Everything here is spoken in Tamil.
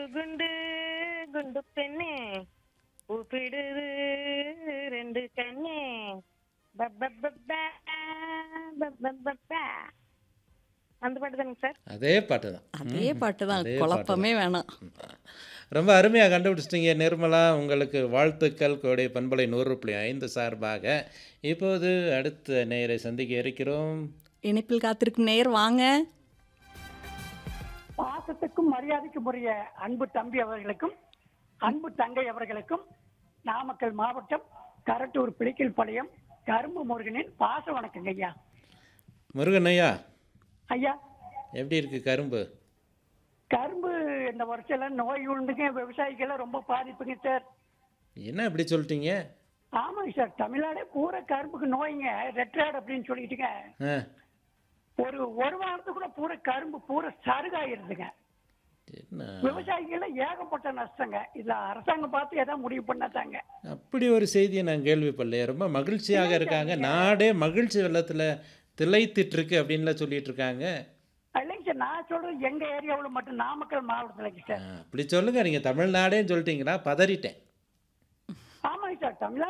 குண்டு குண்டு பெண்ணே கூப்பிடுது ரெண்டு கண்ணே பப்பப்பப்பா, பப்பப்பப்பா. அந்த பாட்டு தானுங்க சார் அதே பாட்டு தான் அதே பாட்டு தான் அதே குழப்பமே வேணாம் ரொம்ப அருமையாக கண்டுபிடிச்சிட்டீங்க நிர்மலா உங்களுக்கு வாழ்த்துக்கள் கோடை பண்பலை நூறு புள்ளி ஐந்து சார்பாக இப்போது அடுத்த நேரை சந்திக்க இருக்கிறோம் இணைப்பில் காத்திருக்கும் நேர் வாங்க பாசத்துக்கும் மரியாதைக்கும் உரிய அன்பு தம்பி அவர்களுக்கும் அன்பு தங்கை அவர்களுக்கும் நாமக்கல் மாவட்டம் கரட்டூர் பிளிக்கல் பாளையம் கரும்பு முருகனின் பாச வணக்கங்க ஐயா முருகன் ஐயா ஐயா எப்படி இருக்கு கரும்பு கரும்பு இந்த வருஷம் நோய் உண்டுங்க விவசாயிகள் ரொம்ப பாதிப்புங்க சார் என்ன இப்படி சொல்லிட்டீங்க ஆமாங்க சார் தமிழ்நாடே பூரா கரும்புக்கு நோய்ங்க ரெட்ராய்டு அப்படின்னு சொல்லிட்டுங்க ஆ ஒரு ஒரு வாரத்துக்குள்ள பூரா கரும்பு பூரா சருகாயிருதுங்க என்ன விவசாயிகள் ஏகப்பட்ட நஷ்டங்க இதுல அரசாங்கம் பார்த்து ஏதாவது முடிவு பண்ணாதாங்க அப்படி ஒரு செய்தியை நான் கேள்விப்படலையே ரொம்ப மகிழ்ச்சியாக இருக்காங்க நாடே மகிழ்ச்சி வெள்ளத்தில் திளைத்திட்டு இருக்கு அப்படின்லாம் சொல்லிட்டு இருக்காங்க இல்லைங்க சார் நான் சொல்றது எங்க ஏரியாவில் மட்டும் நாமக்கல் மாவட்டத்துலங்க ஆ, சார் அப்படி சொல்லுங்க நீங்கள் தமிழ்நாடேன்னு சொல்லிட்டீங்களா பதறிட்டேன் ஆமாங்க சார் தமிழ்நாடு